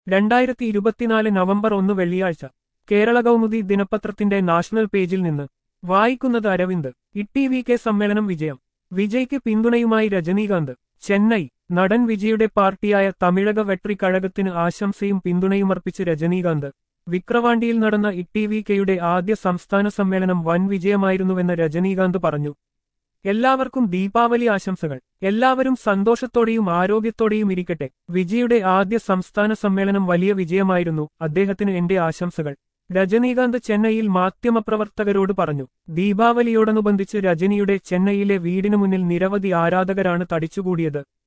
രണ്ടായിരത്തി ഇരുപത്തിനാല് നവംബർ ഒന്ന് വെള്ളിയാഴ്ച കേരള കൗമുദി ദിനപത്രത്തിന്റെ നാഷണൽ പേജിൽ നിന്ന് വായിക്കുന്നത് അരവിന്ദ് ഇട്ടി വി കെ സമ്മേളനം വിജയം വിജയ്ക്ക് പിന്തുണയുമായി രജനീകാന്ത് ചെന്നൈ നടൻ വിജയുടെ പാർട്ടിയായ തമിഴക വെട്രി കഴകത്തിന് ആശംസയും പിന്തുണയുമർപ്പിച്ച് രജനീകാന്ത് വിക്രവാണ്ടിയിൽ നടന്ന ഇട്ടി വി കെയുടെ ആദ്യ സംസ്ഥാന സമ്മേളനം വൻ വിജയമായിരുന്നുവെന്ന് രജനീകാന്ത് പറഞ്ഞു എല്ലാവർക്കും ദീപാവലി ആശംസകൾ എല്ലാവരും സന്തോഷത്തോടെയും ആരോഗ്യത്തോടെയും ഇരിക്കട്ടെ വിജയുടെ ആദ്യ സംസ്ഥാന സമ്മേളനം വലിയ വിജയമായിരുന്നു അദ്ദേഹത്തിന് എന്റെ ആശംസകൾ രജനീകാന്ത് ചെന്നൈയിൽ മാധ്യമപ്രവർത്തകരോട് പറഞ്ഞു ദീപാവലിയോടനുബന്ധിച്ച് രജനിയുടെ ചെന്നൈയിലെ വീടിനു മുന്നിൽ നിരവധി ആരാധകരാണ് തടിച്ചുകൂടിയത്